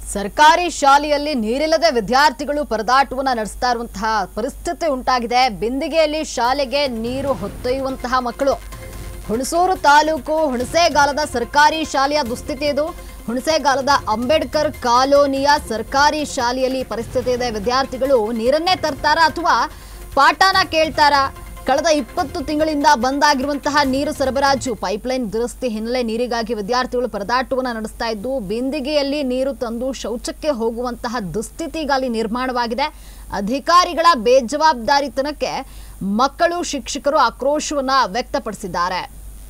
ಸರ್ಕಾರಿ ಶಾಲೆಯಲ್ಲಿ ನೀರಿಲ್ಲದೆ ವಿದ್ಯಾರ್ಥಿಗಳು ಪರದಾಟವನ್ನ ನಡೆಸ್ತಾ ಇರುವಂತಹ ಪರಿಸ್ಥಿತಿ ಉಂಟಾಗಿದೆ ಬಿಂದಿಗೆಯಲ್ಲಿ ಶಾಲೆಗೆ ನೀರು ಹೊತ್ತೊಯ್ಯುವಂತಹ ಮಕ್ಕಳು ಹುಣಸೂರು ತಾಲೂಕು ಹುಣಸೇಗಾಲದ ಸರ್ಕಾರಿ ಶಾಲೆಯ ದುಸ್ಥಿತಿ ಇದು ಹುಣಸೇಗಾಲದ ಅಂಬೇಡ್ಕರ್ ಕಾಲೋನಿಯ ಸರ್ಕಾರಿ ಶಾಲೆಯಲ್ಲಿ ಈ ಪರಿಸ್ಥಿತಿ ಇದೆ ವಿದ್ಯಾರ್ಥಿಗಳು ನೀರನ್ನೇ ತರ್ತಾರ ಅಥವಾ ಪಾಠನ ಕೇಳ್ತಾರ ಕಳೆದ ಇಪ್ಪತ್ತು ತಿಂಗಳಿಂದ ಬಂದಾಗಿರುವಂತಹ ನೀರು ಸರಬರಾಜು ಪೈಪ್ಲೈನ್ ದುರಸ್ತಿ ಹಿನ್ನೆಲೆ ನೀರಿಗಾಗಿ ವಿದ್ಯಾರ್ಥಿಗಳು ಪರದಾಟವನ್ನು ನಡೆಸ್ತಾ ಇದ್ದು ಬಿಂದಿಗೆಯಲ್ಲಿ ನೀರು ತಂದು ಶೌಚಕ್ಕೆ ಹೋಗುವಂತಹ ದುಸ್ಥಿತಿ ಈಗ ಅಲ್ಲಿ ನಿರ್ಮಾಣವಾಗಿದೆ ಅಧಿಕಾರಿಗಳ ಬೇಜವಾಬ್ದಾರಿತನಕ್ಕೆ ಮಕ್ಕಳು ಶಿಕ್ಷಕರು ಆಕ್ರೋಶವನ್ನ ವ್ಯಕ್ತಪಡಿಸಿದ್ದಾರೆ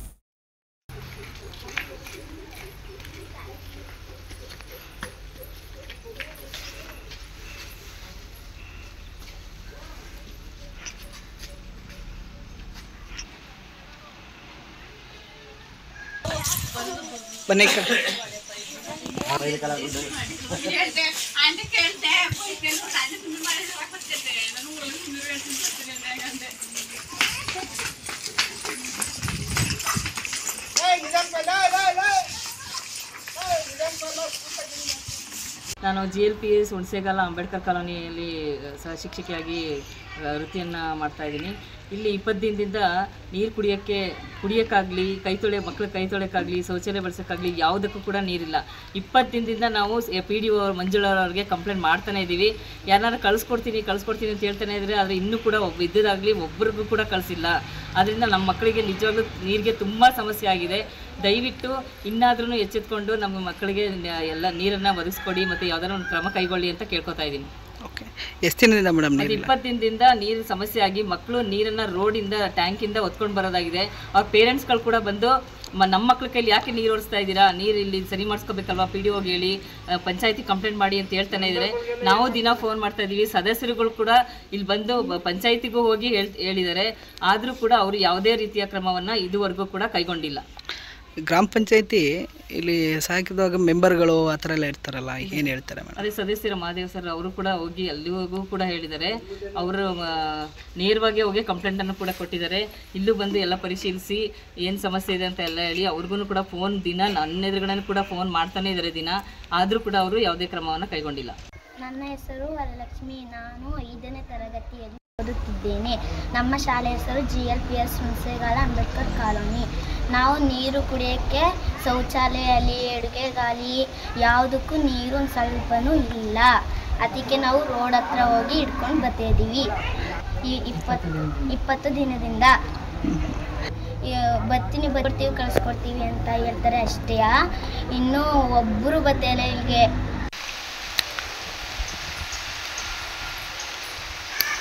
ಬನ್ನಿ ಅಕ್ಕ. అంటే కేಳ್తే పోయి తెలుసు రాజు తుండు ಮಾಡಿ ಹಾಕ್ತಿದ್ದೆ ನಾನು ಊರಲ್ಲಿ తుంಡು ಹೇಳ್ತೀನಿ ಅಂದ್ರೆ ನಾನು G L P S Hunasegala Ambedkar ಕಾಲೋನಿಯಲ್ಲಿ ಸಹ ಶಿಕ್ಷಕಿಯಾಗಿ ಆ, ವೃತ್ತಿಯನ್ನು ಮಾಡ್ತಾ ಇದ್ದೀನಿ ಇಲ್ಲಿ ಇಪ್ಪತ್ತು ದಿನದಿಂದ ನೀರು ಕುಡಿಯೋಕ್ಕೆ ಕುಡಿಯೋಕ್ಕಾಗಲಿ ಕೈ ತೊಳೆ ಮಕ್ಕಳು ಕೈ ತೊಳೆಯೋಕ್ಕಾಗಲಿ ಶೌಚಾಲಯ ಬಳಸೋಕ್ಕಾಗಲಿ ಯಾವುದಕ್ಕೂ ಕೂಡ ನೀರಿಲ್ಲ ಇಪ್ಪತ್ತು ದಿನದಿಂದ ನಾವು ಪಿ ಡಿ ಒ ಮಂಜುಳವ್ರಿಗೆ ಕಂಪ್ಲೇಂಟ್ ಮಾಡ್ತಾನೆ ಇದ್ದೀವಿ ಯಾರನ್ನಾರು ಕಳಿಸ್ಕೊಡ್ತೀನಿ ಕಳಿಸ್ಕೊಡ್ತೀನಿ ಅಂತ ಹೇಳ್ತಾನೆ ಇದ್ರೆ ಆದರೆ ಇನ್ನೂ ಕೂಡ ಒಬ್ಬ ಇದ್ದದಾಗಲಿ ಒಬ್ಬರಿಗೂ ಕೂಡ ಕಳಿಸಿಲ್ಲ ಅದರಿಂದ ನಮ್ಮ ಮಕ್ಕಳಿಗೆ ನಿಜವಾಗ್ಲೂ ನೀರಿಗೆ ತುಂಬ ಸಮಸ್ಯೆ ಆಗಿದೆ ದಯವಿಟ್ಟು ಇನ್ನಾದ್ರೂ ಎಚ್ಚೆತ್ಕೊಂಡು ನಮ್ಮ ಮಕ್ಕಳಿಗೆ ನ- ಎಲ್ಲ ನೀರನ್ನು ಒದಗಿಸ್ಕೊಡಿ ಮತ್ತು ಯಾವ್ದಾದ್ರು ಒಂದು ಕ್ರಮ ಕೈಗೊಳ್ಳಿ ಅಂತ ಕೇಳ್ಕೊತಾ ಇದ್ದೀನಿ ಓಕೆ ಎಷ್ಟು ದಿನದಿಂದ ಮೇಡಮ್ ಅದು ನೀರಿಲ್ಲ ಇಪ್ಪತ್ತು ದಿನದಿಂದ ನೀರು ಸಮಸ್ಯೆ ಆಗಿ ಮಕ್ಕಳು ನೀರನ್ನು ರೋಡಿಂದ ಟ್ಯಾಂಕಿಂದ ಹೊತ್ಕೊಂಡು ಬರೋದಾಗಿದೆ ಅವ್ರ ಪೇರೆಂಟ್ಸ್ಗಳು ಕೂಡ ಬಂದು ಮ- ನಮ್ಮ ಮಕ್ಳ ಕೈಲಿ ಯಾಕೆ ನೀರು ಓಡಿಸ್ತಾ ಇದ್ದೀರಾ ನೀರು ಇಲ್ಲಿ ಸರಿ ಮಾಡಿಸ್ಕೋಬೇಕಲ್ವಾ ಪಿ ಡಿ ಹೋಗಿ ಹೇಳಿ ಪಂಚಾಯತಿ ಕಂಪ್ಲೇಂಟ್ ಮಾಡಿ ಅಂತ ಹೇಳ್ತಾನೆ ಇದ್ದಾರೆ ನಾವು ದಿನ ಫೋನ್ ಮಾಡ್ತಾ ಇದ್ದೀವಿ ಸದಸ್ಯರುಗಳು ಕೂಡ ಇಲ್ಲಿ ಬಂದು ಬ- ಪಂಚಾಯತಿಗೂ ಹೋಗಿ ಹೇಳ್ ಹೇಳಿದ್ದಾರೆ ಆದರೂ ಕೂಡ ಅವರು ಯಾವುದೇ ರೀತಿಯ ಕ್ರಮವನ್ನು ಇದುವರೆಗೂ ಕೂಡ ಕೈಗೊಂಡಿಲ್ಲ ಗ್ರಾಮ ಪಂಚಾಯತಿ ಇಲ್ಲಿ ಸಾಕಿದಾಗ ಮೆಂಬರ್ಗಳು ಆ ಥರ ಎಲ್ಲ ಇರ್ತಾರಲ್ಲ ಏನು ಹೇಳ್ತಾರೆ ಮೇಡಮ್ ಅದೇ ಸದಸ್ಯರ ಮಹಾದೇವ್ ಸರ್ ಅವರು ಕೂಡ ಹೋಗಿ ಅಲ್ಲಿಗೂ ಕೂಡ ಹೇಳಿದ್ದಾರೆ ಅವರು ಆ, ನೇರವಾಗಿ ಹೋಗಿ ಕಂಪ್ಲೇಂಟನ್ನು ಕೂಡ ಕೊಟ್ಟಿದ್ದಾರೆ ಇಲ್ಲೂ ಬಂದು ಎಲ್ಲ ಪರಿಶೀಲಿಸಿ ಏನು ಸಮಸ್ಯೆ ಇದೆ ಅಂತ ಎಲ್ಲ ಹೇಳಿ ಅವ್ರಿಗೂ ಕೂಡ ಫೋನ್ ದಿನ ನನ್ನ ಎದುರುಗಡೆ ಕೂಡ ಫೋನ್ ಮಾಡ್ತಾನೆ ಇದ್ದಾರೆ ದಿನ ಆದರೂ ಕೂಡ ಅವರು ಯಾವುದೇ ಕ್ರಮವನ್ನು ಕೈಗೊಂಡಿಲ್ಲ ನನ್ನ ಹೆಸರು ವರಲಕ್ಷ್ಮಿ ನಾನು ಐದನೇ ತರಗತಿಯಲ್ಲಿ ಓದುತ್ತಿದ್ದೇನೆ ನಮ್ಮ ಶಾಲೆ ಹೆಸರು G L P S Hunasegala Ambedkar colony ನಾವು ನೀರು ಕುಡಿಯೋಕ್ಕೆ ಶೌಚಾಲಯಲ್ಲಿ ಅಡುಗೆಗಾಲಿ ಯಾವುದಕ್ಕೂ ನೀರು ಒಂದು ಸ್ವಲ್ಪನೂ ಇಲ್ಲ ಅದಕ್ಕೆ ನಾವು ರೋಡ್ ಹತ್ರ ಹೋಗಿ ಹಿಡ್ಕೊಂಡು ಬರ್ತಾಯಿದ್ದೀವಿ ಈ ಇಪ್ಪತ್ತು ಇಪ್ಪತ್ತು ದಿನದಿಂದ ಈ ಬರ್ತೀನಿ ಬರ್ತೀವಿ ಕಳಿಸ್ಕೊಡ್ತೀವಿ ಅಂತ ಹೇಳ್ತಾರೆ ಅಷ್ಟೇ ಇನ್ನೂ ಒಬ್ಬರು ಬತ್ತಿಲ್ಲ ಇಲ್ಲಿಗೆ